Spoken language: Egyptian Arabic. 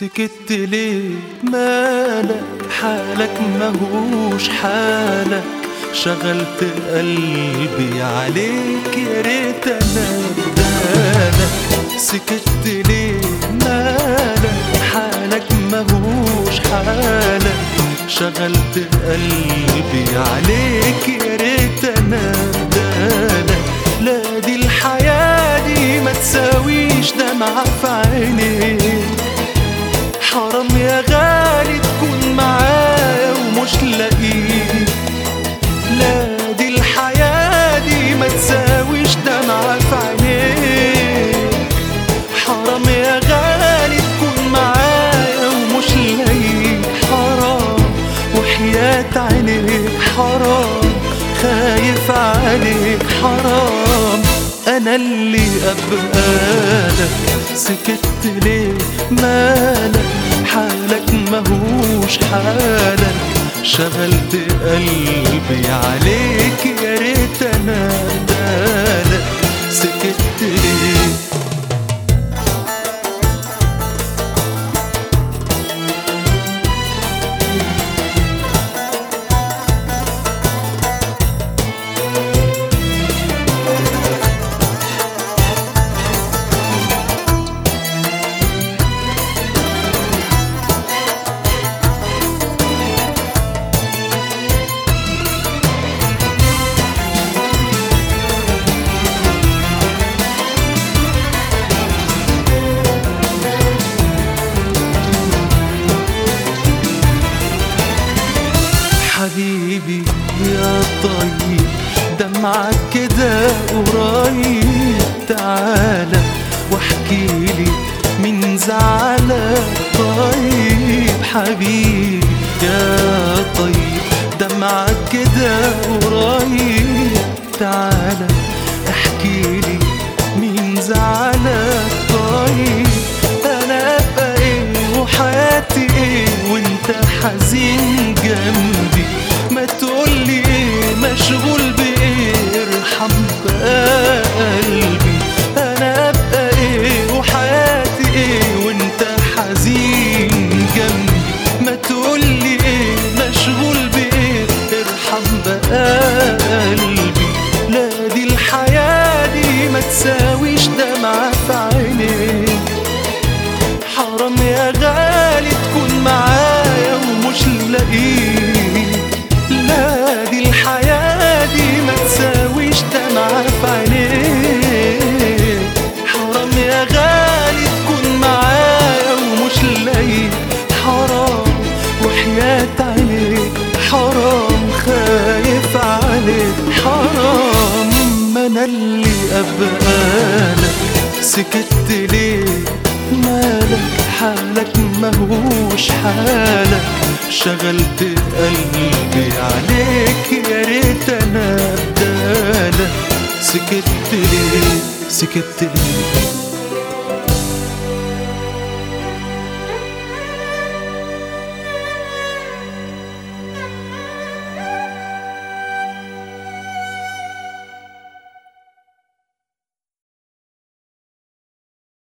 سكت ليه مالك حالك مهوش حالك شغلت قلبي عليك يا ريت انا بدالك سكت ليه مالك حالك مهوش حالك شغلت قلبي عليك يا ريت انا بدالك لا دي الحياة دي ما تساويش دمعة في عينيك حرام يا غالي تكون معايا ومش لاقيك لا دي الحياة دي ما تساويش دمعة في عينيك حرام يا غالي تكون معايا ومش لاقيك حرام وحياة عينيك حرام خايف عليك حرام انا اللي ابقالك سكت ليه مالك حالك مهوش حالك شغلت قلبي عليك يا ريت انا بالك سكت ليه حبيبي يا طيب دمعك كده قريب تعالى واحكيلي من زعلك طيب حبيبي يا طيب دمعك كده قريب تعالى احكيلي من زعلك طيب انا ابقى ايه وحياتي ايه وانت حزين جنبي ما تقولي ايه مشغول بايه ارحم بقى قلبي انا ابقى ايه وحياتي ايه وانت حزين جنبي ما تقولي ايه مشغول بايه ارحم بقى قلبي لا دي الحياة دي ما تساويش دمعة في عينيك حرام يا غالي تكون معايا ومش لاقيك لا دي الحياة دي ما تساويش دمعة في عينيك حرام يا غالي تكون معايا ومش لاقيك حرام وحياة عينيك حرام خايف عليك حرام ما انا اللي ابقالك سكت ليه مالك حالك مهوش حالك شغلت قلبي عليك يا ريت انا بدالك سكت ليه سكت ليه